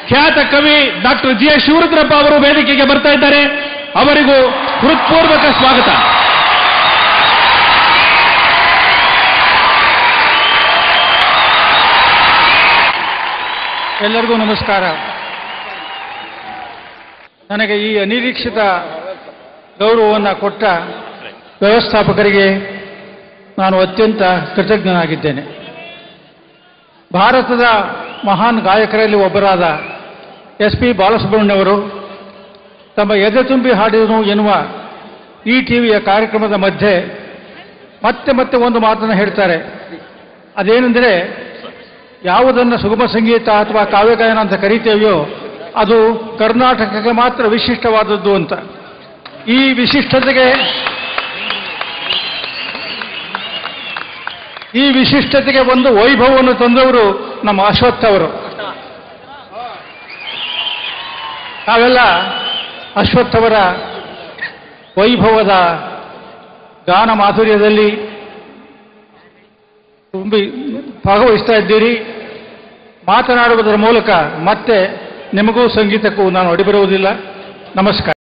ಖ್ಯಾತ ಕವಿ doctor G S Shivarudrappa ಅವರು ವೇದಿಕೆಗೆ ಬರ್ತಾ ಇದ್ದಾರೆ ಅವರಿಗೂ ಹೃತ್ಪೂರ್ವಕ ಸ್ವಾಗತ ಎಲ್ಲರಿಗೂ ನಮಸ್ಕಾರ ನನಗೆ ಈ ಅನಿರೀಕ್ಷಿತ ಗೌರವವನ್ನು ಕೊಟ್ಟ ವ್ಯವಸ್ಥಾಪಕರಿಗೆ ನಾನು ಅತ್ಯಂತ ಕೃತಜ್ಞನಾಗಿದ್ದೇನೆ ಭಾರತದ ಮಹಾನ್ ಗಾಯಕರಲ್ಲಿ ಒಬ್ಬರಾದ ಎಸ್ ಪಿ ಬಾಲಸುಬ್ರಹ್ಮಣ್ಯವರು ತಮ್ಮ ಎದೆ ತುಂಬಿ ಹಾಡಿದನು ಎನ್ನುವ ಈ ಟಿವಿಯ ಕಾರ್ಯಕ್ರಮದ ಮಧ್ಯೆ ಮತ್ತೆ ಮತ್ತೆ ಒಂದು ಮಾತನ್ನು ಹೇಳ್ತಾರೆ ಅದೇನೆಂದರೆ ಯಾವುದನ್ನು ಸುಗಮ ಸಂಗೀತ ಅಥವಾ ಕಾವ್ಯಗಾಯನ ಅಂತ ಕರಿತೇವೆಯೋ ಅದು ಕರ್ನಾಟಕಕ್ಕೆ ಮಾತ್ರ ವಿಶಿಷ್ಟವಾದದ್ದು ಅಂತ ಈ ವಿಶಿಷ್ಟತೆಗೆ ಈ ವಿಶಿಷ್ಟತೆಗೆ ಒಂದು ವೈಭವವನ್ನು ತಂದವರು ನಮ್ಮ ಅಶ್ವತ್ಥ ಅವರು ನಾವೆಲ್ಲ ಅಶ್ವತ್ಥವರ ವೈಭವದ ಗಾನ ಮಾಧುರ್ಯದಲ್ಲಿ ತುಂಬಿ ಭಾಗವಹಿಸ್ತಾ ಇದ್ದೀರಿ ಮಾತನಾಡುವುದರ ಮೂಲಕ ಮತ್ತೆ ನಿಮಗೂ ಸಂಗೀತಕ್ಕೂ ನಾನು ಅಡಿಬರುವುದಿಲ್ಲ ನಮಸ್ಕಾರ